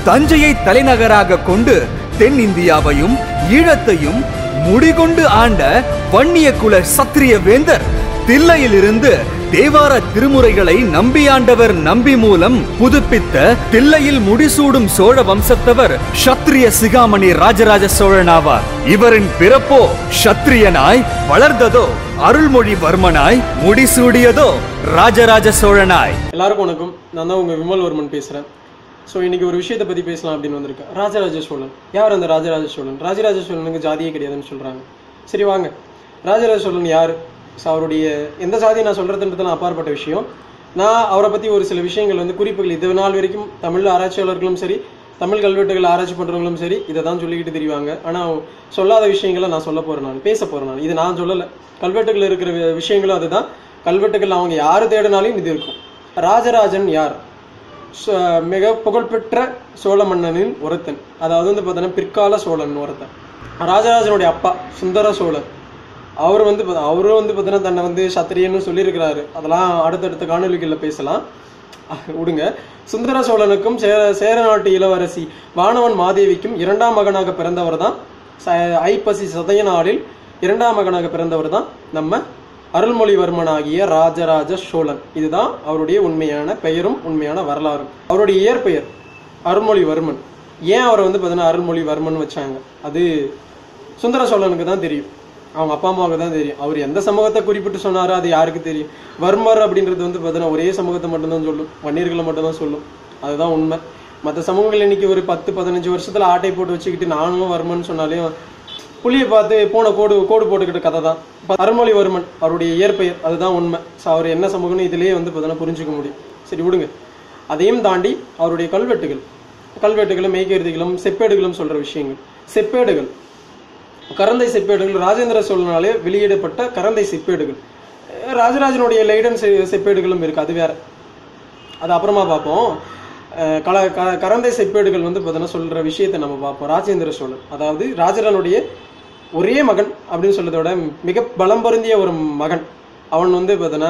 தஞ்சையை தலைநகராக கொண்டு தென்னிந்தியாவையும் ஈழத்தையும் முடிகொண்டு ஆண்ட வன்னிய குல சத்திரிய வேந்தர் தில்லையிலிருந்து தேவார திருமுறைகளை நம்பியாண்டவர் நம்பி மூலம் புதுப்பித்த தில்லையில் முடிசூடும் சோழ வம்சத்தவர் சத்திரிய சிகாமணி ராஜராஜ சோழனாவார் இவரின் பிறப்போ சத்திரியனாய் வளர்ந்ததோ அருள்மொழிவர்மனாய் முடிசூடியதோ ராஜராஜ சோழனாய் எல்லாருக்கும் வணக்கம் நான் தான் உங்க விமல்வர்மன் பேசுறேன் ஸோ இன்னைக்கு ஒரு விஷயத்தை பத்தி பேசலாம் அப்படின்னு வந்திருக்கேன் ராஜராஜ சோழன் யார் அந்த ராஜராஜ சோழன் ராஜராஜ சோழனுக்கு ஜாதியே கிடையாதுன்னு சொல்றாங்க சரி வாங்க ராஜராஜ சோழன் யார் ஸோ அவருடைய எந்த ஜாதியை நான் சொல்றதுன்றதுலாம் அப்பாற்பட்ட விஷயம் நான் அவரை பத்தி ஒரு சில விஷயங்கள் வந்து குறிப்புகள் இது நாள் வரைக்கும் தமிழ் ஆராய்ச்சியாளர்களும் சரி தமிழ் கல்வெட்டுகள் ஆராய்ச்சி பண்றவங்களும் சரி இதை தான் சொல்லிக்கிட்டு தெரிவாங்க ஆனா சொல்லாத விஷயங்களை நான் சொல்ல போறேன் நான் பேச போறேன் நான் இது நான் சொல்லலை கல்வெட்டுகள் இருக்கிற வி- விஷயங்களும் அதுதான் கல்வெட்டுகள் அவங்க யாரு தேடினாலும் இது இருக்கும் ராஜராஜன் யார் சோ- மிக புகழ்பெற்ற சோழ மன்னனின் ஒருத்தன் அதாவது வந்து பார்த்தீங்கன்னா பிற்கால சோழன் ஒருத்தன் ராஜராஜனுடைய அப்பா சுந்தர சோழன் அவர் வந்து பாத்தா- அவரும் வந்து பார்த்தீங்கன்னா தன்னை வந்து சத்திரியன்னு சொல்லியிருக்கிறாரு அதெல்லாம் அடுத்தடுத்த காணொலிகளில் பேசலாம் அஹ் விடுங்க சுந்தர சோழனுக்கும் சேர சேர நாட்டு இளவரசி வானவன் மாதேவிக்கும் இரண்டாம் மகனாக பிறந்தவர் தான் ச- ஐப்பசி சதய நாளில் இரண்டாம் மகனாக பிறந்தவர் தான் நம்ம அருள்மொழிவர்மனாகிய ராஜராஜ சோழன் இதுதான் அவருடைய உண்மையான பெயரும் உண்மையான வரலாறும் அவருடைய இயற்பெயர் அருள்மொழிவர்மன் ஏன் அவரை வந்து பார்த்தீங்கன்னா அருள்மொழிவர்மன் வச்சாங்க அது சுந்தர சோழனுக்கு தான் தெரியும் அவங்க அப்பா அம்மாவுக்கு தான் தெரியும் அவர் எந்த சமூகத்தை குறிப்பிட்டு சொன்னாரோ அது யாருக்கு தெரியும் வர்மர் அப்படின்றது வந்து பார்த்தீங்கன்னா ஒரே சமூகத்தை மட்டும்தான் சொல்லும் வன்னியர்களை மட்டும்தான் சொல்லும் அதுதான் உண்மை மற்ற சமூகங்கள் இன்னைக்கு ஒரு பத்து பதினஞ்சு வருஷத்துல ஆட்டை போட்டு வச்சுக்கிட்டு நானும் வர்மன் சொன்னாலையும் புலியை பார்த்து போன கோடு கோடு போட்டுக்கிட்ட கதை தான் இப்ப அருள்மொழிவர்மன் அவருடைய இயற்பெயர் அதுதான் உண்மை ஸோ அவர் என்ன சமூகம்னு இதுலயே வந்து பார்த்தீங்கன்னா புரிஞ்சுக்க முடியும் சரி விடுங்க அதையும் தாண்டி அவருடைய கல்வெட்டுகள் கல்வெட்டுகளும் மெய்கருதிகளும் செப்பேடுகளும் சொல்ற விஷயங்கள் செப்பேடுகள் கரந்தை செப்பேடுகள் ராஜேந்திர சோழனாலே வெளியிடப்பட்ட கரந்தை செப்பேடுகள் அஹ் ராஜராஜனுடைய லைடன் செ- செப்பேடுகளும் இருக்கு அது வேற அது அப்புறமா பார்ப்போம் அஹ் கல க- கரந்தை செப்பேடுகள் வந்து பார்த்தீங்கன்னா சொல்ற விஷயத்தை நம்ம பார்ப்போம் ராஜேந்திர சோழன் அதாவது ராஜரானுடைய ஒரே மகன் அப்படின்னு சொல்றதை விட மிக பலம் பொருந்திய ஒரு மகன் அவன் வந்து பார்த்தீங்கன்னா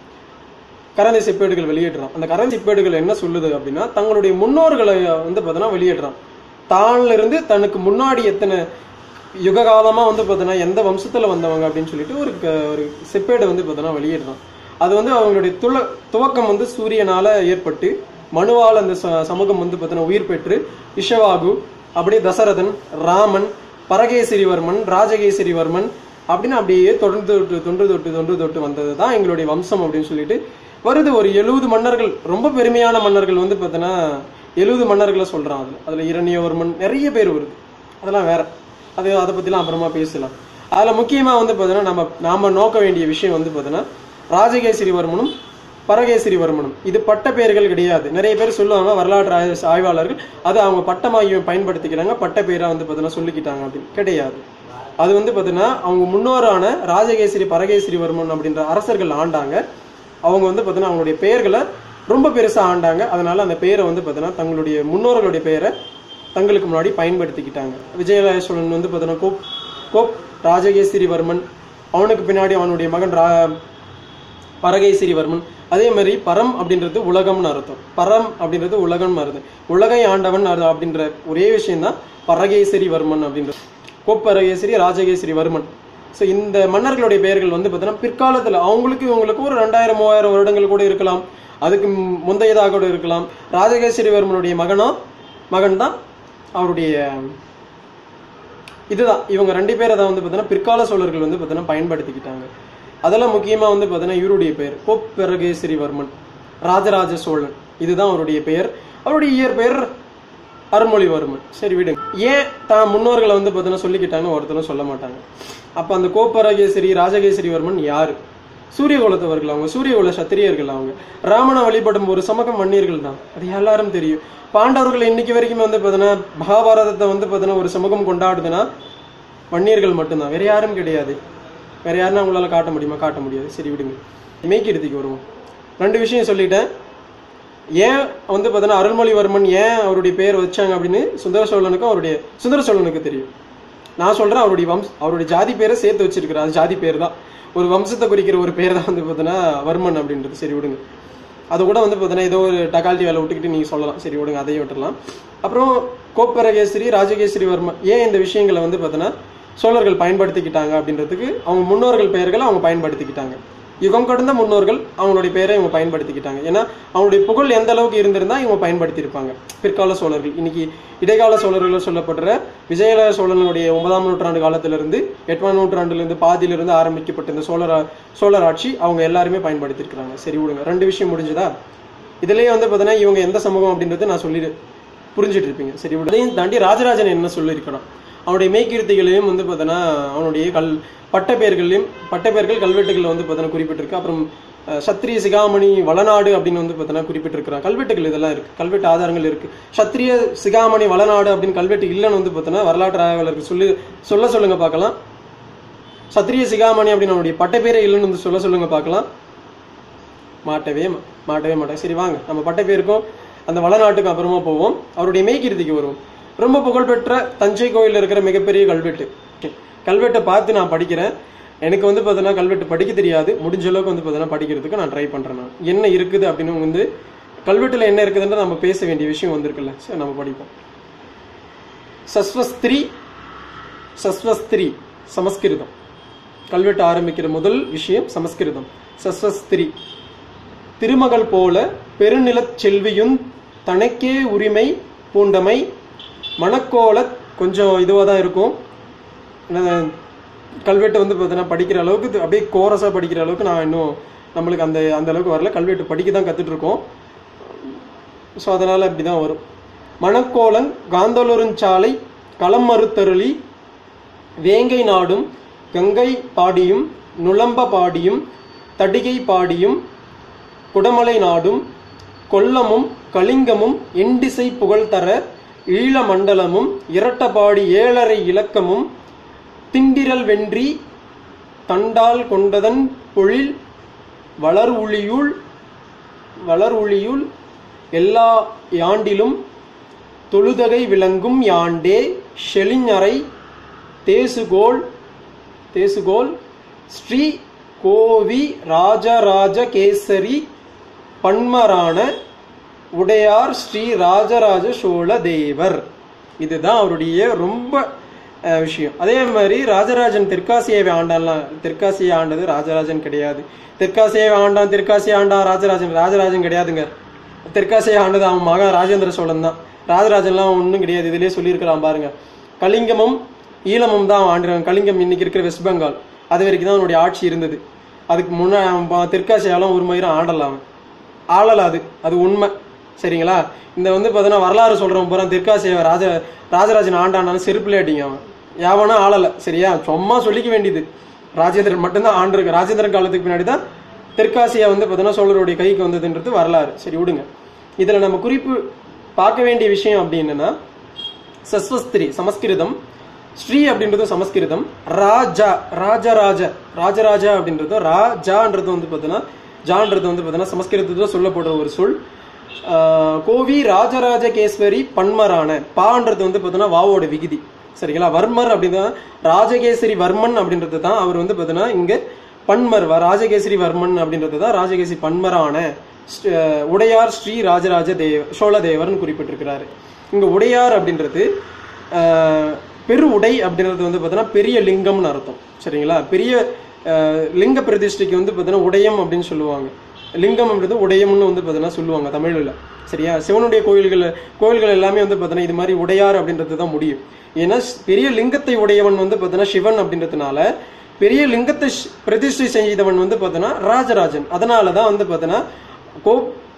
கரந்தை செப்பேடுகள் வெளியிடுறான் அந்த கரந்தை செப்பேடுகள் என்ன சொல்லுது அப்படின்னா தங்களுடைய முன்னோர்களை வந்து பார்த்தீங்கன்னா வெளியிடுறான் தான்ல இருந்து தனக்கு முன்னாடி எத்தனை யுக காலமா வந்து பார்த்தீங்கன்னா எந்த வம்சத்துல வந்தவங்க அப்படின்னு சொல்லிட்டு ஒரு க- ஒரு செப்பேடு வந்து பார்த்தீங்கன்னா வெளியிடுறான் அது வந்து அவங்களுடைய துல துவக்கம் வந்து சூரியனால ஏற்பட்டு மனுவால் அந்த ச- சமூகம் வந்து பார்த்தீங்கன்னா உயிர் பெற்று இஷவாகு அப்படியே தசரதன் ராமன் பரகேசரிவர்மன் ராஜகேசரிவர்மன் அப்படின்னு அப்படியே தொடர்ந்து தொட்டு தொன்று தொட்டு தொன்று தொட்டு வந்தது தான் எங்களுடைய வம்சம் அப்படின்னு சொல்லிட்டு வருது ஒரு எழுபது மன்னர்கள் ரொம்ப பெருமையான மன்னர்கள் வந்து பார்த்தீங்கன்னா எழுபது மன்னர்களை சொல்றான் அதுல அதுல இரணியவர்மன் நிறைய பேர் வருது அதெல்லாம் வேற அது அதை பத்திலாம் அப்புறமா பேசலாம் அதுல முக்கியமா வந்து பார்த்தீங்கன்னா நம்ம நாம நோக்க வேண்டிய விஷயம் வந்து பார்த்தீங்கன்னா ராஜகேசரிவர்மனும் பரகேசரிவர்மனும் இது பட்ட பெயர்கள் கிடையாது நிறைய பேர் சொல்லுவாங்க வரலாற்று ஆய்வு- ஆய்வாளர்கள் அது அவங்க பட்டமாகிய பயன்படுத்திக்கிறாங்க பட்ட பேரா வந்து பார்த்தீங்கன்னா சொல்லிக்கிட்டாங்க அப்படின்னு கிடையாது அது வந்து பார்த்தீங்கன்னா அவங்க முன்னோரான ராஜகேசரி பரகேசரிவர்மன் அப்படின்ற அரசர்கள் ஆண்டாங்க அவங்க வந்து பார்த்தீங்கன்னா அவங்களுடைய பெயர்களை ரொம்ப பெருசா ஆண்டாங்க அதனால அந்த பெயரை வந்து பார்த்தீங்கன்னா தங்களுடைய முன்னோர்களுடைய பெயரை தங்களுக்கு முன்னாடி பயன்படுத்திக்கிட்டாங்க விஜயலாய சோழன் வந்து பார்த்தீங்கன்னா கோப் கோப் ராஜகேசரிவர்மன் அவனுக்கு பின்னாடி அவனுடைய மகன் ரா பரகேசரிவர்மன் அதே மாதிரி பரம் அப்படின்றது உலகம்னு அர்த்தம் பரம் அப்படின்றது உலகம்னு அர்த்தம் உலகை ஆண்டவன் அது அப்படின்ற ஒரே விஷயம் தான் பரகேசரிவர்மன் அப்படின்றது கோப்பரகேசரி ராஜகேசரிவர்மன் ஸோ இந்த மன்னர்களுடைய பெயர்கள் வந்து பார்த்தீங்கன்னா பிற்காலத்தில் அவங்களுக்கு இவங்களுக்கு ஒரு ரெண்டாயிரம் மூவாயிரம் வருடங்கள் கூட இருக்கலாம் அதுக்கு மு- முந்தையதாக கூட இருக்கலாம் ராஜகேசரிவர்மனுடைய மகனோ மகன் தான் அவருடைய இதுதான் இவங்க ரெண்டு பேரை தான் வந்து பார்த்தீங்கன்னா பிற்கால சோழர்கள் வந்து பார்த்தீங்கன்னா பயன்படுத்திக்கிட்டாங்க அதெல்லாம் முக்கியமா வந்து பார்த்தீங்கன்னா இவருடைய பெயர் கோப்பரகேசரிவர்மன் ராஜராஜ சோழன் இதுதான் அவருடைய பெயர் அவருடைய இயற்பெயர் அருள்மொழிவர்மன் சரி விடுங்க ஏன் தான் முன்னோர்களை வந்து பார்த்தீங்கன்னா சொல்லிக்கிட்டாங்க ஒருத்தரும் சொல்ல மாட்டாங்க அப்ப அந்த கோப்பரகேசரி ராஜகேசரிவர்மன் யாரு சூரிய குலத்தவர்கள் அவங்க சூரிய குல சத்திரியர்கள் அவங்க ராமனை வழிபடும் ஒரு சமகம் வன்னியர்கள் தான் அது எல்லாரும் தெரியும் பாண்டவர்கள் இன்னைக்கு வரைக்கும் வந்து பார்த்தீங்கன்னா மகாபாரதத்தை வந்து பார்த்தீங்கன்னா ஒரு சமூகம் கொண்டாடுதுன்னா வன்னியர்கள் மட்டும்தான் வேற யாரும் கிடையாது வேற யாருன்னா உங்களால காட்ட முடியுமா காட்ட முடியாது சரி விடுங்க மெய்க்கிருதிக்கு வருவோம் ரெண்டு விஷயம் சொல்லிட்டேன் ஏன் வந்து பார்த்தீங்கன்னா அருள்மொழிவர்மன் ஏன் அவருடைய பெயர் வச்சாங்க அப்படின்னு சுந்தர சோழனுக்கும் அவருடைய சுந்தர சோழனுக்கு தெரியும் நான் சொல்றேன் அவருடைய வம்ச அவருடைய ஜாதி பேரை சேர்த்து வச்சிருக்கிறார் அது ஜாதி பேர் தான் ஒரு வம்சத்தை குறிக்கிற ஒரு பேர் தான் வந்து பார்த்தீங்கன்னா வர்மன் அப்படின்றது சரி விடுங்க அது கூட வந்து பார்த்தீங்கன்னா ஏதோ ஒரு டகால்ட்டி வேலை விட்டுக்கிட்டு நீங்கள் சொல்லலாம் சரி விடுங்க அதையும் விட்டுறலாம் அப்புறம் கோப்பரகேசரி ராஜகேசரி வர்மன் ஏன் இந்த விஷயங்களை வந்து பார்த்தீங்கன்னா சோழர்கள் பயன்படுத்திக்கிட்டாங்க அப்படின்றதுக்கு அவங்க முன்னோர்கள் பெயர்களை அவங்க பயன்படுத்திக்கிட்டாங்க யுகம் கடந்த முன்னோர்கள் அவங்களுடைய பெயரை இவங்க பயன்படுத்திக்கிட்டாங்க ஏன்னா அவங்களுடைய புகழ் எந்த அளவுக்கு இருந்திருந்தா இவங்க பயன்படுத்தியிருப்பாங்க பிற்கால சோழர்கள் இன்னைக்கு இடைக்கால சோழர்கள் சொல்லப்படுற விஜயநகர சோழனுடைய ஒன்பதாம் நூற்றாண்டு காலத்திலிருந்து எட்டாம் நூற்றாண்டிலிருந்து பாதியிலிருந்து ஆரம்பிக்கப்பட்ட இந்த சோழர் ஆ- சோழர் ஆட்சி அவங்க எல்லாருமே பயன்படுத்தியிருக்கிறாங்க சரி விடுங்க ரெண்டு விஷயம் முடிஞ்சதா இதுலயே வந்து பார்த்தீங்கன்னா இவங்க எந்த சமூகம் அப்படின்றது நான் சொல்லி புரிஞ்சுட்டு இருப்பீங்க சரி விடு. அதையும் தாண்டி ராஜராஜன் என்ன சொல்லியிருக்கிறான் அவனுடைய மெய்கீர்த்திகளையும் வந்து பார்த்தீங்கன்னா அவனுடைய கல் பட்டப்பெயர்களையும் பட்டப்பெயர்கள் கல்வெட்டுகளில் வந்து பார்த்தீங்கன்னா குறிப்பிட்டிருக்கு அப்புறம் அஹ், சத்திரிய சிகாமணி வளநாடு அப்படின்னு வந்து பார்த்தீங்கன்னா குறிப்பிட்டிருக்கிறான் கல்வெட்டுகள் இதெல்லாம் இருக்கு கல்வெட்டு ஆதாரங்கள் இருக்கு சத்திரிய சிகாமணி வளநாடு அப்படின்னு கல்வெட்டு இல்லைன்னு வந்து பார்த்தீங்கன்னா வரலாற்று ஆய்வாளருக்கு சொல்லி சொல்ல சொல்லுங்க பார்க்கலாம் சத்திரிய சிகாமணி அப்படின்னு அவனுடைய பட்டப்பேரே இல்லைன்னு வந்து சொல்ல சொல்லுங்க பார்க்கலாம் மாட்டவே மா- மாட்டவே மாட்டேன் சரி வாங்க நம்ம பட்ட பேருக்கும் அந்த வளநாட்டுக்கும் அப்புறமா போவோம் அவருடைய மெய்கீர்த்திக்கு வருவோம் ரொம்ப புகழ்பெற்ற தஞ்சை கோயில்ல இருக்கிற மிகப்பெரிய கல்வெட்டு கல்வெட்டை பார்த்து நான் படிக்கிறேன் எனக்கு வந்து பார்த்தீங்கன்னா கல்வெட்டு படிக்க தெரியாது முடிஞ்ச அளவுக்கு வந்து பார்த்தீங்கன்னா படிக்கிறதுக்கு நான் ட்ரை பண்றேன் நான் என்ன இருக்குது அப்படின்னு வந்து கல்வெட்டுல என்ன இருக்குதுன்ற நம்ம பேச வேண்டிய விஷயம் வந்திருக்குல்ல சரி நம்ம படிப்போம் சஸ்வஸ்திரி சஸ்வஸ்திரி சமஸ்கிருதம் கல்வெட்டு ஆரம்பிக்கிற முதல் விஷயம் சமஸ்கிருதம் சஸ்வஸ்திரி திருமகள் போல பெருநிலச் செல்வியும் தனக்கே உரிமை பூண்டமை மணக்கோல கொஞ்சம் இதுவாக தான் இருக்கும் ஏன்னா, கல்வெட்டு வந்து பார்த்தீங்கன்னா படிக்கிற அளவுக்கு இது அப்படியே கோரஸாக படிக்கிற அளவுக்கு நான் இன்னும் நம்மளுக்கு அந்த அந்த அளவுக்கு வரல கல்வெட்டு படிக்க தான் கற்றுட்டு இருக்கோம் ஸோ அதனால் அப்படி தான் வரும் மணக்கோலன் காந்தலூருஞ்சாலை களம் மறுத்தருளி வேங்கை நாடும் கங்கை பாடியும் நுளம்ப பாடியும் தடிகை பாடியும் குடமலை நாடும் கொல்லமும் கலிங்கமும் எண்டிசை புகழ் தர ஈழ மண்டலமும் இரட்டபாடி ஏழரை இலக்கமும் திண்டிரல் வென்றி தண்டால் கொண்டதன் பொழில் வளர் உளியுள் வளர் உளியுள் எல்லா யாண்டிலும் தொழுதகை விளங்கும் யாண்டே ஷெலிஞரை தேசுகோள் தேசுகோள் ஸ்ரீ கோவி ராஜராஜ கேசரி பன்மரான உடையார் ஸ்ரீ ராஜராஜ சோழ தேவர் இதுதான் அவருடைய ரொம்ப அஹ், விஷயம் அதே மாதிரி ராஜராஜன் தெற்காசியாவை ஆண்டான்லாம் தெற்காசியை ஆண்டது ராஜராஜன் கிடையாது தெற்காசியாவை ஆண்டான் தெற்காசியை ஆண்டான் ராஜராஜன் ராஜராஜன் கிடையாதுங்க தெற்காசியை ஆண்டது அவன் மகன் ராஜேந்திர சோழன் தான் ராஜராஜன்லாம் ஒன்றும் கிடையாது இதுலயே சொல்லியிருக்கிறான் பாருங்க கலிங்கமும் ஈழமும் தான் அவன் ஆண்டுறான் கலிங்கம் இன்னைக்கு இருக்கிற வெஸ்ட் பெங்கால் அது வரைக்கும் தான் அவனுடைய ஆட்சி இருந்தது அதுக்கு முன்ன அவன் பா- தெற்காசியாலாம் ஒரு மயிரம் ஆடலாம் அவன் ஆளல அது அது உண்மை சரிங்களா இந்த வந்து பார்த்தீங்கன்னா வரலாறு சொல்றவன் பூரா தெற்காசிய ராஜ ராஜராஜன் ஆண்டானாலும் செருப்புல அடிங்க அவன் யாவனா ஆளல சரியா சும்மா சொல்லிக்க வேண்டியது ராஜேந்திரன் மட்டும்தான் ஆண்டிருக்கு ராஜேந்திரன் காலத்துக்கு பின்னாடி தான் தெற்காசியா வந்து பார்த்தீங்கன்னா சோழருடைய கைக்கு வந்ததுன்றது வரலாறு சரி விடுங்க இதுல நம்ம குறிப்பு பார்க்க வேண்டிய விஷயம் அப்படி என்னன்னா சஸ்வஸ்திரி சமஸ்கிருதம் ஸ்ரீ அப்படின்றது சமஸ்கிருதம் ராஜா ராஜராஜ ராஜராஜா அப்படின்றது ராஜான்றது வந்து பார்த்தீங்கன்னா ஜான்றது வந்து பார்த்தீங்கன்னா சமஸ்கிருதத்தில் சொல்லப்படுற ஒரு சொல் ஆஹ் கோவி ராஜராஜகேஸ்வரி பன்மரான பான்றது வந்து பார்த்தீங்கன்னா வாவோட விகுதி சரிங்களா வர்மர் அப்படின்னா ராஜகேசரி வர்மன் அப்படின்றது தான் அவர் வந்து பார்த்தீங்கன்னா இங்க பன்மர் வ- ராஜகேசரி வர்மன் அப்படின்றது தான் ராஜகேசரி பன்மரான ஸ்ரீ- அஹ் உடையார் ஸ்ரீ ராஜராஜ தேவ சோழதேவர்னு குறிப்பிட்டிருக்கிறாரு இங்க உடையார் அப்படின்றது ஆஹ், பெரு உடை அப்படின்றது வந்து பார்த்தீங்கன்னா பெரிய லிங்கம்னு அர்த்தம் சரிங்களா பெரிய ஆஹ், லிங்க பிரதிஷ்டைக்கு வந்து பார்த்தீங்கன்னா உடையம் அப்படின்னு சொல்லுவாங்க லிங்கம் அப்படின்றது உடையம்னு வந்து பார்த்தீங்கன்னா சொல்லுவாங்க தமிழில் சரியா சிவனுடைய கோயில்கள் கோயில்கள் எல்லாமே வந்து பார்த்தீங்கன்னா இது மாதிரி உடையார் அப்படின்றது தான் முடியும் ஏன்னா ஸ்- பெரிய லிங்கத்தை உடையவன் வந்து பார்த்தீங்கன்னா சிவன் அப்படின்றதுனால பெரிய லிங்கத்தை ஷ்- பிரதிஷ்டை செய்தவன் வந்து பார்த்தீங்கன்னா ராஜராஜன் அதனால தான் வந்து பார்த்தீங்கன்னா கோ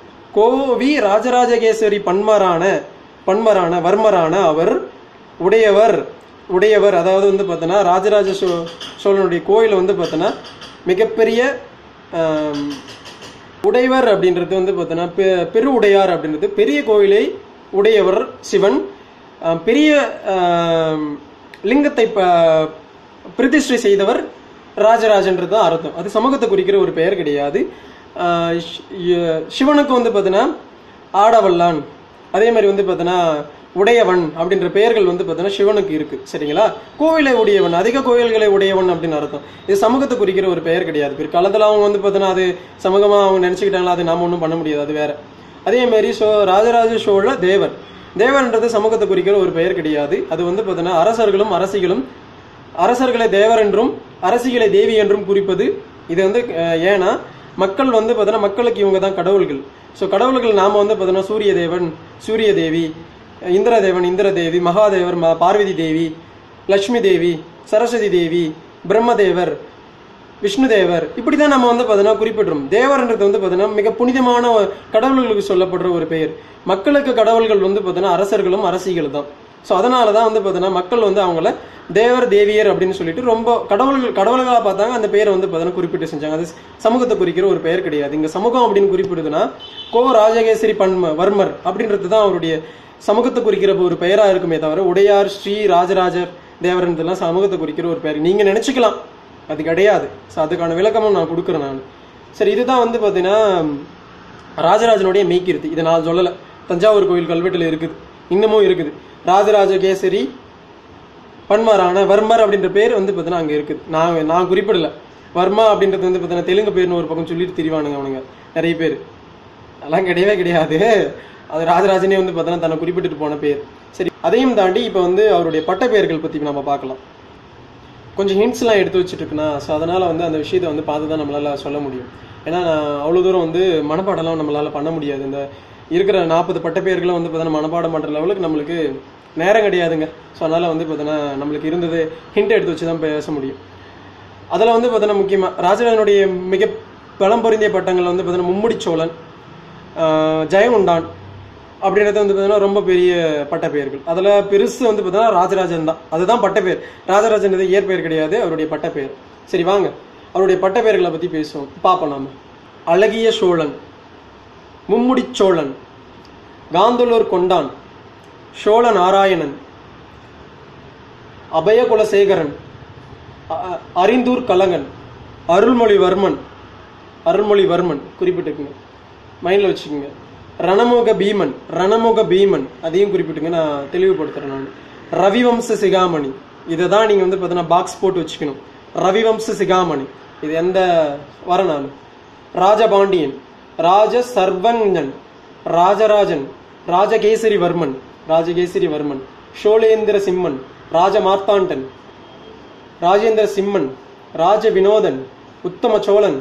கோவி ராஜராஜகேசரி பன்மரான பன்மரான வர்மரான அவர் உடையவர் உடையவர் அதாவது வந்து பார்த்தோன்னா ராஜராஜ சோ சோழனுடைய கோயில் வந்து பார்த்தோன்னா மிகப்பெரிய ஆம், உடையவர் அப்படின்றது வந்து பார்த்தோன்னா பெ- பெரு உடையார் அப்படின்றது பெரிய கோயிலை உடையவர் சிவன் ஆம், பெரிய ஆம், லிங்கத்தை ப- பிரதிஷ்டை செய்தவர் ராஜராஜன்றது தான் அர்த்தம் அது சமூகத்தை குறிக்கிற ஒரு பெயர் கிடையாது ஆஹ் ஷ்- ய- சிவனுக்கு வந்து பார்த்தீங்கன்னா ஆடவல்லான் அதே மாதிரி வந்து பார்த்தீங்கன்னா உடையவன் அப்படின்ற பெயர்கள் வந்து பார்த்தீங்கன்னா சிவனுக்கு இருக்கு சரிங்களா கோவிலை உடையவன் அதிக கோயில்களை உடையவன் அப்படின்னு அர்த்தம் இது சமூகத்தை குறிக்கிற ஒரு பெயர் கிடையாது பிற்காலத்தில் அவங்க வந்து பார்த்தீங்கன்னா அது சமூகமாக அவங்க நினச்சிக்கிட்டாங்களா அது நாம ஒன்றும் பண்ண முடியாது அது வேற அதே மாதிரி சோ ராஜராஜ சோழ தேவர் தேவன்ன்றது சமூகத்தை குறிக்கிற ஒரு பெயர் கிடையாது அது வந்து பார்த்தீங்கன்னா அரசர்களும் அரசிகளும் அரசர்களை தேவர் என்றும் அரசிகளை தேவி என்றும் குறிப்பது இது வந்து அஹ், ஏன்னா மக்கள் வந்து பார்த்தீங்கன்னா மக்களுக்கு இவங்க தான் கடவுள்கள் ஸோ கடவுள்கள் நாம வந்து பார்த்தீங்கன்னா சூரிய தேவன் சூரிய தேவி இந்திரதேவன் இந்திரதேவி மகாதேவர் ம- பார்வதி தேவி லக்ஷ்மி தேவி சரஸ்வதி தேவி பிரம்மதேவர் விஷ்ணுதேவர் இப்படிதான் நம்ம வந்து பார்த்தீங்கன்னா குறிப்பிடுறோம் தேவர்ன்றது வந்து பார்த்தீங்கன்னா மிக புனிதமான ஒரு- கடவுள்களுக்கு சொல்லப்படுற ஒரு பெயர் மக்களுக்கு கடவுள்கள் வந்து பார்த்தீங்கன்னா அரசர்களும் அரசிகள் தான் ஸோ அதனால தான் வந்து பார்த்தீங்கன்னா மக்கள் வந்து அவங்கள தேவர் தேவியர் அப்படின்னு சொல்லிட்டு ரொம்ப கடவுள்கள் கடவுள்களா பார்த்தாங்க அந்த பெயரை வந்து பார்த்தீங்கன்னா குறிப்பிட்டு செஞ்சாங்க அது சமூகத்தை குறிக்கிற ஒரு பெயர் கிடையாது இங்க சமூகம் அப்படின்னு குறிப்பிடுதுன்னா கோ ராஜகேசரி பன்ம வர்மர் அப்படின்றது தான் அவருடைய சமூகத்தை குறிக்கிற ஒரு பெயரா இருக்குமே தவிர உடையார் ஸ்ரீ ராஜராஜர் தேவர்ன்றதுலாம் சமூகத்தை குறிக்கிற ஒரு பெயர் நீங்க நினைச்சுக்கலாம் அது கிடையாது ஸோ அதுக்கான விளக்கமும் நான் கொடுக்குறேன் நான் சரி இதுதான் வந்து பார்த்தீங்கன்னா ராஜராஜனுடைய மெய்க்கீர்த்தி இதை நான் சொல்லலை தஞ்சாவூர் கோயில் கல்வெட்டில் இருக்குது இன்னமும் இருக்குது ராஜராஜ கேசரி பன்மரான வர்மர் அப்படின்ற பேர் வந்து பார்த்தீங்கன்னா அங்கே இருக்குது நான் நான் குறிப்பிடல வர்மா அப்படின்றது வந்து பார்த்தீங்கன்னா தெலுங்கு பேர்னு ஒரு பக்கம் சொல்லிட்டு திரிவானுங்க அவனுங்க நிறைய பேர் அதெல்லாம் கிடையவே கிடையாது அது ராஜராஜனே வந்து பார்த்தீங்கன்னா தன்னை குறிப்பிட்டுட்டு போன பேர் சரி அதையும் தாண்டி இப்போ வந்து அவருடைய பட்ட பெயர்கள் பற்றி நம்ம பார்க்கலாம் கொஞ்சம் ஹிண்ட்ஸ்லாம் எடுத்து வச்சுட்டு இருக்குண்ணா ஸோ அதனால் வந்து அந்த விஷயத்தை வந்து பார்த்து தான் நம்மளால் சொல்ல முடியும் ஏன்னா நான் அவ்வளோ தூரம் வந்து மனப்பாடம்லாம் நம்மளால் பண்ண முடியாது இந்த இருக்கிற நாற்பது பட்ட பெயர்களும் வந்து பார்த்தீங்கன்னா மனப்பாடம் பண்ணுற லெவலுக்கு நம்மளுக்கு நேரம் கிடையாதுங்க ஸோ அதனால் வந்து பார்த்தீங்கன்னா நம்மளுக்கு இருந்தது ஹிண்ட் எடுத்து வச்சு தான் பேச முடியும் அதில் வந்து பார்த்தீங்கன்னா முக்கியமாக ராஜராஜனுடைய மிக பலம் பொருந்திய பட்டங்கள் வந்து பார்த்தீங்கன்னா மும்முடி சோழன் ஆஹ் ஜெயங்கொண்டான் அப்படின்றது வந்து பார்த்தீங்கன்னா ரொம்ப பெரிய பட்ட பெயர்கள் அதில் பெருசு வந்து பார்த்தீங்கன்னா ராஜராஜன் தான் அதுதான் பட்ட பெயர் ராஜராஜன் இது இயற்பெயர் கிடையாது அவருடைய பட்ட பெயர் சரி வாங்க அவருடைய பட்ட பெயர்களை பற்றி பேசுவோம் பார்ப்போம் நாம அழகிய சோழன் மும்முடி சோழன் காந்தலூர் கொண்டான் சோழ நாராயணன் அபயகுலசேகரன் அ- அ- அரிந்தூர் கலங்கன் அருள்மொழிவர்மன் அருள்மொழிவர்மன் குறிப்பிட்டுக்குங்க மைண்டில் வச்சுக்கோங்க ரணமுக பீமன் ரணமுக பீமன் அதையும் குறிப்பிட்டுங்க நான் தெளிவுபடுத்துறேன் நான் ரவிவம்ச சிகாமணி இதை தான் நீங்கள் வந்து பார்த்தீங்கன்னா பாக்ஸ் போட்டு வச்சுக்கணும் ரவிவம்ச சிகாமணி இது எந்த வர நான் ராஜபாண்டியன் ராஜ சர்வஞன் ராஜராஜன் ராஜகேசரிவர்மன் ராஜகேசரிவர்மன் ஷோலேந்திர சிம்மன் ராஜ மார்த்தாண்டன் ராஜேந்திர சிம்மன் ராஜ வினோதன் உத்தம சோழன்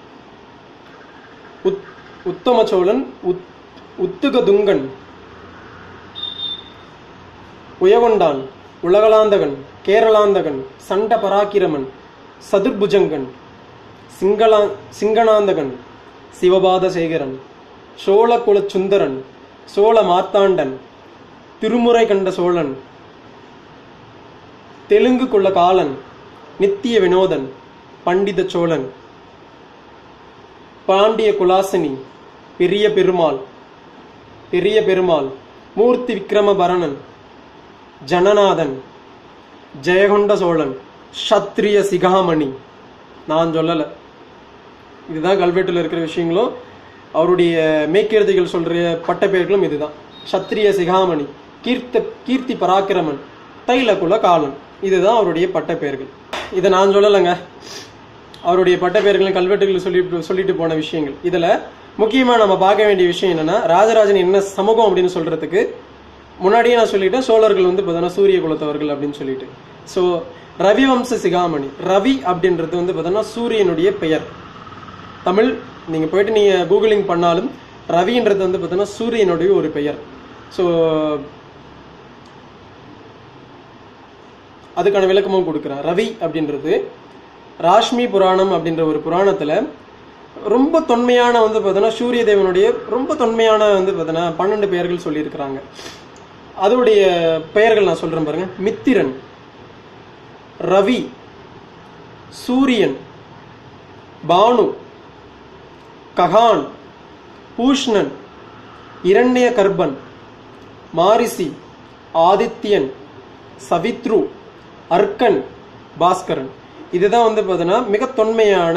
உத் உத்தம சோழன் உத் உத்துகதுங்கன் உயகொண்டான் உலகலாந்தகன் கேரளாந்தகன் சண்ட பராக்கிரமன் சதுர்புஜங்கன் சிங்களா சிங்கனாந்தகன் சிவபாத சேகரன் சோழகுல சுந்தரன் சோழ மார்த்தாண்டன் திருமுறை கண்ட சோழன் தெலுங்கு குல காலன் நித்திய வினோதன் பண்டித சோழன் பாண்டிய குலாசினி பெரிய பெருமாள் பெரிய பெருமாள் மூர்த்தி விக்ரமபரணன் ஜனநாதன் ஜெயகொண்ட சோழன் சத்ரிய சிகாமணி நான் சொல்லலை இதுதான் கல்வெட்டில் இருக்கிற விஷயங்களும் அவருடைய மேற்கீர்த்திகள் சொல்ற பட்ட பெயர்களும் இதுதான் சத்ரிய சிகாமணி கீர்த்த கீர்த்தி பராக்கிரமன் தைலகுல காலன் இதுதான் அவருடைய பட்ட பெயர்கள் இதை நான் சொல்லலைங்க அவருடைய பட்ட பெயர்களும் கல்வெட்டுகள் சொல்லி சொல்லிட்டு போன விஷயங்கள் இதுல முக்கியமா நம்ம பார்க்க வேண்டிய விஷயம் என்னன்னா ராஜராஜன் என்ன சமூகம் அப்படின்னு சொல்றதுக்கு முன்னாடியே நான் சொல்லிட்டேன் சோழர்கள் வந்து பார்த்தோன்னா சூரிய குலத்தவர்கள் அப்படின்னு சொல்லிட்டு ஸோ ரவிவம்ச சிகாமணி ரவி அப்படின்றது வந்து பார்த்தோன்னா சூரியனுடைய பெயர் தமிழ் நீங்க போயிட்டு நீங்க கூகுளிங் பண்ணாலும் ரவின்றது வந்து பார்த்தோன்னா சூரியனுடைய ஒரு பெயர் ஸோ அதுக்கான விளக்கமும் கொடுக்குறேன் ரவி அப்படின்றது ராஷ்மி புராணம் அப்படின்ற ஒரு புராணத்துல ரொம்ப தொன்மையான வந்து பார்த்தோன்னா சூரிய தேவனுடைய ரொம்ப தொன்மையான வந்து பார்த்தோன்னா பன்னெண்டு பெயர்கள் சொல்லியிருக்கிறாங்க அதோடைய பெயர்கள் நான் சொல்றேன் பாருங்க மித்திரன் ரவி சூரியன் பானு ககான் பூஷ்ணன் இரண்ய கர்ப்பன் மாரிசி ஆதித்யன் சவித்ரு அர்க்கன் பாஸ்கரன் இதுதான் வந்து பார்த்தீங்கன்னா மிக தொன்மையான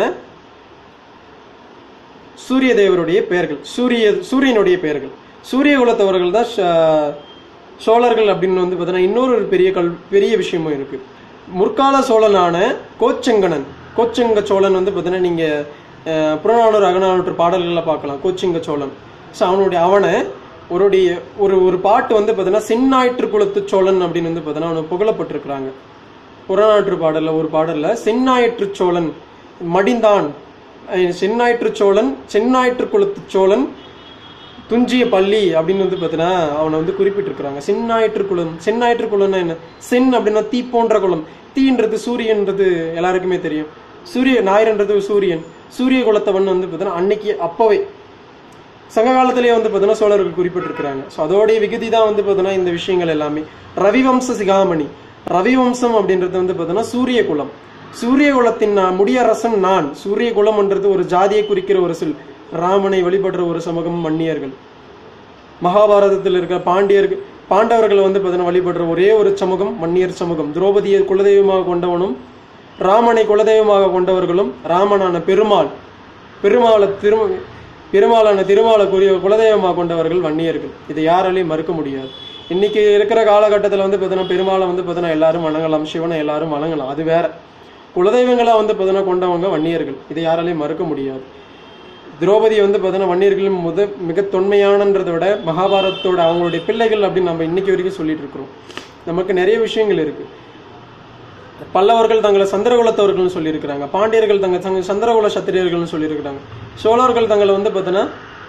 சூரிய தேவருடைய பெயர்கள் சூரிய சூரியனுடைய பெயர்கள் சூரிய குலத்தவர்கள் தான் ஷ- சோழர்கள் அப்படின்னு வந்து பார்த்தீங்கன்னா இன்னொரு ஒரு பெரிய கல் பெரிய விஷயமும் இருக்கு முற்கால சோழனான கோச்செங்கணன் கோச்செங்க சோழன் வந்து பார்த்தீங்கன்னா நீங்க அஹ், புறநானூறு அகநானூற்று பாடல்களில் பார்க்கலாம் கோச்செங்க சோழன் ஸோ அவனுடைய அவனை ஒருடைய ஒரு ஒரு பாட்டு வந்து பார்த்தீங்கன்னா செந்நாயிற்று குலத்து சோழன் அப்படின்னு வந்து பார்த்தீங்கன்னா அவனை புகழப்பட்டிருக்கிறாங்க புறநானூற்று பாடல்ல ஒரு பாடல்ல செந்நாயிற்று சோழன் மடிந்தான் அஹ், செந்நாயிற்று சோழன் செந்நாயிற்று குலத்து சோழன் துஞ்சிய பள்ளி அப்படின்னு வந்து பார்த்தீங்கன்னா அவனை வந்து குறிப்பிட்டிருக்கிறாங்க செந்நாயிற்று குலம் செந்நாயிற்று குலம்னா என்ன சென் அப்படின்னா தீ போன்ற குலம் தீன்றது சூரியன்றது எல்லாருக்குமே தெரியும் சூரிய ஞாயிறுன்றது சூரியன் சூரிய குலத்தவன் வந்து பார்த்தீங்கன்னா அன்னைக்கு அப்பவே சங்க காலத்திலேயே வந்து பார்த்தீங்கன்னா சோழர்கள் குறிப்பிட்டிருக்கிறாங்க ஸோ அதோடைய விகுதி தான் வந்து பார்த்தீங்கன்னா இந்த விஷயங்கள் எல்லாமே ரவிவம்ச சிகாமணி ரவிவம்சம் அப்படின்றது வந்து பார்த்தீங்கன்னா சூரிய குலம் சூரிய குலத்தின் நான் முடியரசன் நான் சூரிய குலம்ன்றது ஒரு ஜாதியை குறிக்கிற ஒரு சொல் ராமனை வழிபடுற ஒரு சமூகம் மன்னியர்கள் மகாபாரதத்தில் இருக்கிற பாண்டியர்கள் பாண்டவர்களை வந்து பார்த்தீங்கன்னா வழிபடுற ஒரே ஒரு சமூகம் மன்னியர் சமூகம் திரௌபதியை குலதெய்வமாக கொண்டவனும் ராமனை குலதெய்வமாக கொண்டவர்களும் ராமனான பெருமாள் பெருமாளை திரு பெருமாளான திருமாலைக்குரிய குலதெய்வமாக கொண்டவர்கள் வன்னியர்கள் இதை யாராலையும் மறுக்க முடியாது இன்னைக்கு இருக்கிற காலகட்டத்தில் வந்து பார்த்தீங்கன்னா பெருமாளை வந்து பார்த்தீங்கன்னா எல்லாரும் வணங்கலாம் சிவனை எல்லாரும் வணங்கலாம் அது வேற குலதெய்வங்களா வந்து பார்த்தீங்கன்னா கொண்டவங்க வன்னியர்கள் இதை யாராலையும் மறுக்க முடியாது திரௌபதி வந்து பார்த்தீங்கன்னா வன்னியர்களின் முத மிக தொன்மையானன்றதை விட மகாபாரதத்தோட அவங்களுடைய பிள்ளைகள் அப்படின்னு நம்ம இன்னைக்கு வரைக்கும் சொல்லிட்டு இருக்கிறோம் நமக்கு நிறைய விஷயங்கள் இருக்கு பல்லவர்கள் தங்களை சந்திரகுலத்தவர்கள்னு சொல்லியிருக்கிறாங்க பாண்டியர்கள் தங்க தங்க சந்திரகுல சத்திரியர்கள்னு சொல்லியிருக்கிறாங்க சோழர்கள் தங்களை வந்து பார்த்தீங்கன்னா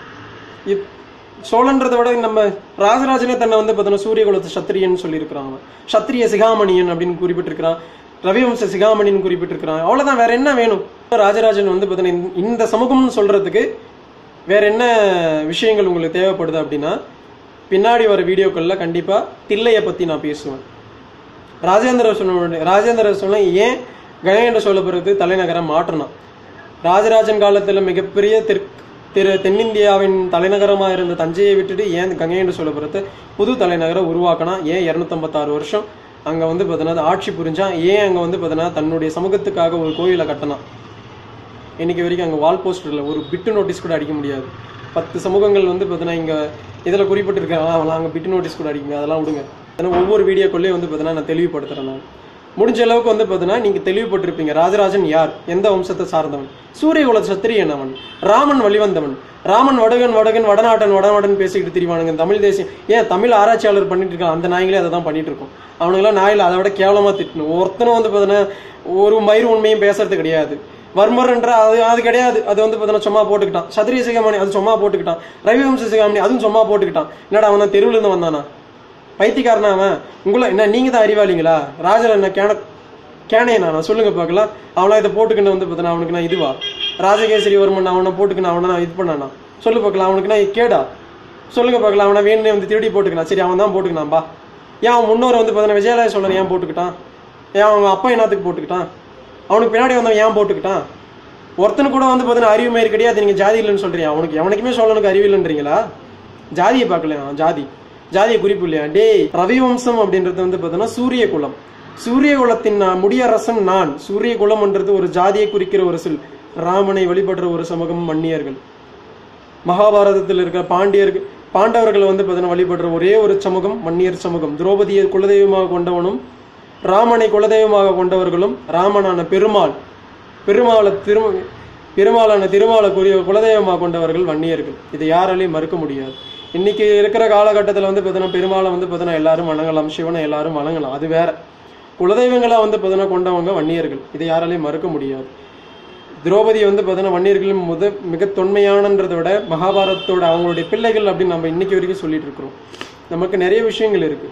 இப்- சோழன்றதை விட நம்ம ராஜராஜனே தன்னை வந்து பார்த்தீங்கன்னா சூரிய குலத்து சத்திரியன் சொல்லியிருக்கிறாங்க சத்திரிய சிகாமணியன் அப்படின்னு குறிப்பிட்டிருக்கிறான் ரவிவம்ச சிகாமணின்னு குறிப்பிட்டிருக்கிறான் அவ்வளவுதான் வேற என்ன வேணும் ராஜராஜன் வந்து பார்த்தீங்கன்னா இந்த- இந்த சமூகம்னு சொல்றதுக்கு வேற என்ன விஷயங்கள் உங்களுக்கு தேவைப்படுது அப்படின்னா பின்னாடி வர வீடியோக்கள்ல கண்டிப்பா தில்லையை பத்தி நான் பேசுவேன் ராஜேந்திர சோழனுடைய ராஜேந்திர சோழன் ஏன் கங்கைகொண்ட சோழபுரத்து தலைநகரம் மாற்றினான் ராஜராஜன் காலத்துல மிகப்பெரிய தெற்கு திரு தென்னிந்தியாவின் தலைநகரமா இருந்த தஞ்சையை விட்டுட்டு ஏன் கங்கைகொண்ட சோழபுரத்தை புது தலைநகரை உருவாக்கினா ஏன் இரநூத்தம்பத்தாறு வருஷம் அங்க வந்து பார்த்தீங்கன்னா ஆட்சி புரிஞ்சான் ஏன் அங்க வந்து பார்த்தீங்கன்னா தன்னுடைய சமூகத்துக்காக ஒரு கோயிலை கட்டினான் இன்னைக்கு வரைக்கும் அங்கே வால் போஸ்டரில் ஒரு பிட்டு நோட்டீஸ் கூட அடிக்க முடியாது பத்து சமூகங்கள் வந்து பார்த்தீங்கன்னா இங்கே இதில் குறிப்பிட்டிருக்காங்க அவங்களாம் அங்கே பிட்டு நோட்டீஸ் கூட அடிக்குங்க அதெல்லாம் விடுங்க ஏன்னா ஒவ்வொரு வீடியோக்குள்ளேயும் வந்து பார்த்தீங்கன்னா நான் தெளிவுபடுத்துறேன் நான் முடிஞ்ச அளவுக்கு வந்து பார்த்தீங்கன்னா நீங்கள் தெளிவுபட்டிருப்பீங்க ராஜராஜன் யார் எந்த வம்சத்தை சார்ந்தவன் சூரியகுல சத்திரியன் அவன் ராமன் வழிவந்தவன் ராமன் வடகன் வடகன் வடநாட்டன் வடநாடன் பேசிக்கிட்டு திரிவானுங்க தமிழ் தேசியம் ஏன் தமிழ் ஆராய்ச்சியாளர் பண்ணிட்டு இருக்கான் அந்த நாய்களே அதை தான் பண்ணிட்டு இருக்கோம் அவனுங்களாம் நாயில் அதை விட கேவலமா திட்டணும் ஒருத்தனும் வந்து பார்த்தீங்கன்னா ஒரு மயிர் உண்மையும் பேசுறது கிடையாது வர்மர்ன்ற அது அது கிடையாது அது வந்து பார்த்தீங்கன்னா சும்மா போட்டுக்கிட்டான் சத்திரிய சிகாமணி அது சும்மா போட்டுக்கிட்டான் ரவிவம்ச சிகாமணி அதுவும் சும்மா போட்டுக்கிட்டான் என்னடா அவன் தெருவுல இருந்து வந்தானா பைத்தியக்காரனா அவன் உங்களை என்ன நீங்க தான் அறிவாளிங்களா ராஜர் என்ன கேன கேனையனா நான் சொல்லுங்க பார்க்கலாம் அவனா இதை போட்டுக்கின்னு வந்து பார்த்தீங்கன்னா அவனுக்கு நான் இதுவா ராஜகேசரிவர்மன் அவனை போட்டுக்கின்னு அவனை நான் இது பண்ணானா சொல்லு பார்க்கலாம் அவனுக்கு நான் கேடா சொல்லுங்க பார்க்கலாம் அவனை வேணும்னே வந்து திருடி போட்டுக்கினான் சரி அவன் தான் போட்டுக்கினான்பா ஏன் அவன் முன்னோர் வந்து பார்த்தீங்கன்னா விஜயலாய சோழன் ஏன் போட்டுக்கிட்டான் ஏன் அவங்க அப்பா என்னத்துக்கு போட்டுக்கிட்டான் அவனுக்கு பின்னாடி வந்தவன் ஏன் போட்டுக்கிட்டான் ஒருத்தனு கூட வந்து பார்த்தீங்கன்னா அறிவு மயிர் கிடையாது நீங்க ஜாதி இல்லைன்னு சொல்றீங்க அவனுக்கு எவனுக்குமே சோழனுக்கு அறிவு இல்லைன்றீங்களா ஜாதியை பார்க்கல அவன் ஜாதி ஜாதியை குறிப்பு இல்லையா டேய் ரவிவம்சம் அப்படின்றது வந்து பார்த்தீங்கன்னா சூரிய குலம் சூரிய குலத்தின் நான் முடியரசன் நான் சூரிய குலம்ன்றது ஒரு ஜாதியை குறிக்கிற ஒரு சொல் ராமனை வழிபடுற ஒரு சமூகம் மன்னியர்கள் மகாபாரதத்தில் இருக்கிற பாண்டியர்கள் பாண்டவர்களை வந்து பார்த்தீங்கன்னா வழிபடுற ஒரே ஒரு சமூகம் மன்னியர் சமூகம் திரௌபதியை குலதெய்வமாக கொண்டவனும் ராமனை குலதெய்வமாக கொண்டவர்களும் ராமனான பெருமாள் பெருமாளை திரு பெருமாளான திருமாலைக்குரிய குலதெய்வமாக கொண்டவர்கள் வன்னியர்கள் இதை யாராலையும் மறுக்க முடியாது இன்னைக்கு இருக்கிற காலகட்டத்தில் வந்து பார்த்தீங்கன்னா பெருமாளை வந்து பார்த்தீங்கன்னா எல்லாரும் வணங்கலாம் சிவனை எல்லாரும் வணங்கலாம் அது வேற குலதெய்வங்களா வந்து பார்த்தீங்கன்னா கொண்டவங்க வன்னியர்கள் இதை யாராலையும் மறுக்க முடியாது திரௌபதி வந்து பார்த்தீங்கன்னா வன்னியர்களின் முத மிக தொன்மையானன்றதை விட மகாபாரதத்தோட அவங்களுடைய பிள்ளைகள் அப்படின்னு நம்ம இன்னைக்கு வரைக்கும் சொல்லிட்டு இருக்கிறோம் நமக்கு நிறைய விஷயங்கள் இருக்கு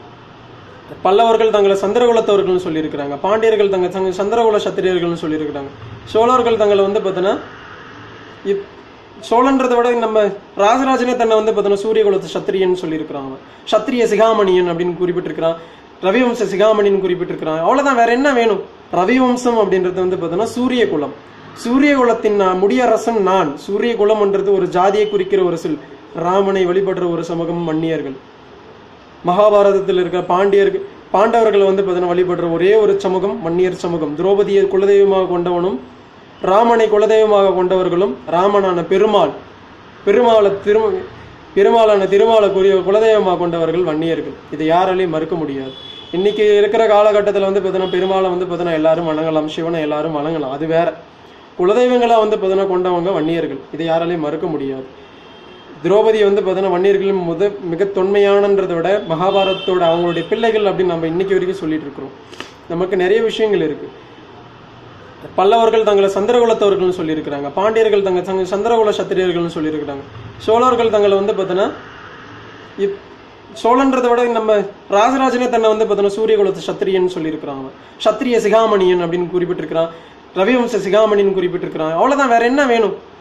பல்லவர்கள் தங்களை சந்திரகுலத்தவர்கள்னு சொல்லியிருக்கிறாங்க பாண்டியர்கள் தங்க தங்க சந்திரகுல சத்திரியர்கள்னு சொல்லியிருக்கிறாங்க சோழர்கள் தங்களை வந்து பார்த்தீங்கன்னா இப்- சோழன்றதை விட நம்ம ராஜராஜனே தன்னை வந்து பார்த்தீங்கன்னா சூரிய குலத்து சத்திரியன் சொல்லியிருக்கிறாங்க சத்திரிய சிகாமணியன் அப்படின்னு குறிப்பிட்டிருக்கிறான் ரவிவம்ச சிகாமணின்னு குறிப்பிட்டிருக்கிறான் அவ்வளவுதான் வேற என்ன வேணும் ரவிவம்சம் அப்படின்றது வந்து பார்த்தீங்கன்னா சூரிய குலம் சூரிய குலத்தின் நான் முடியரசன் நான் சூரிய குலம்ன்றது ஒரு ஜாதியை குறிக்கிற ஒரு சொல் ராமனை வழிபடுற ஒரு சமூகம் மன்னியர்கள் மகாபாரதத்தில் இருக்கிற பாண்டியர்கள் பாண்டவர்களை வந்து பார்த்தீங்கன்னா வழிபடுற ஒரே ஒரு சமூகம் மன்னியர் சமூகம் திரௌபதியை குலதெய்வமாக கொண்டவனும் ராமனை குலதெய்வமாக கொண்டவர்களும் ராமனான பெருமாள் பெருமாளை திரு பெருமாளான திருமாலக்குரிய குலதெய்வமாக கொண்டவர்கள் வன்னியர்கள் இதை யாராலையும் மறுக்க முடியாது இன்னைக்கு இருக்கிற காலகட்டத்தில் வந்து பார்த்தீங்கன்னா பெருமாளை வந்து பார்த்தீங்கன்னா எல்லாரும் வணங்கலாம் சிவனை எல்லாரும் வணங்கலாம் அது வேற குலதெய்வங்களா வந்து பார்த்தீங்கன்னா கொண்டவங்க வன்னியர்கள் இதை யாராலையும் மறுக்க முடியாது திரௌபதி வந்து பார்த்தீங்கன்னா வன்னியர்களின் முத மிக தொன்மையானன்றதை விட மகாபாரதத்தோட அவங்களுடைய பிள்ளைகள் அப்படின்னு நம்ம இன்னைக்கு வரைக்கும் சொல்லிட்டு இருக்கிறோம் நமக்கு நிறைய விஷயங்கள் இருக்கு பல்லவர்கள் தங்களை சந்திரகுலத்தவர்கள்னு சொல்லியிருக்கிறாங்க பாண்டியர்கள் தங்க தங்க சந்திரகுல சத்திரியர்கள்னு சொல்லியிருக்கிறாங்க சோழர்கள் தங்களை வந்து பார்த்தோன்னா இப் சோழன்றதை விட நம்ம ராஜராஜனே தன்னை வந்து பார்த்தோன்னா சூரிய குலத்து சத்திரியன் சொல்லியிருக்கிறாங்க சத்திரிய சிகாமணியன் அப்படின்னு குறிப்பிட்டிருக்கிறான் ரவிவம்ச சிகாமணின்னு குறிப்பிட்டிருக்கிறான் அவ்வளவுதான் வேற என்ன வேணும்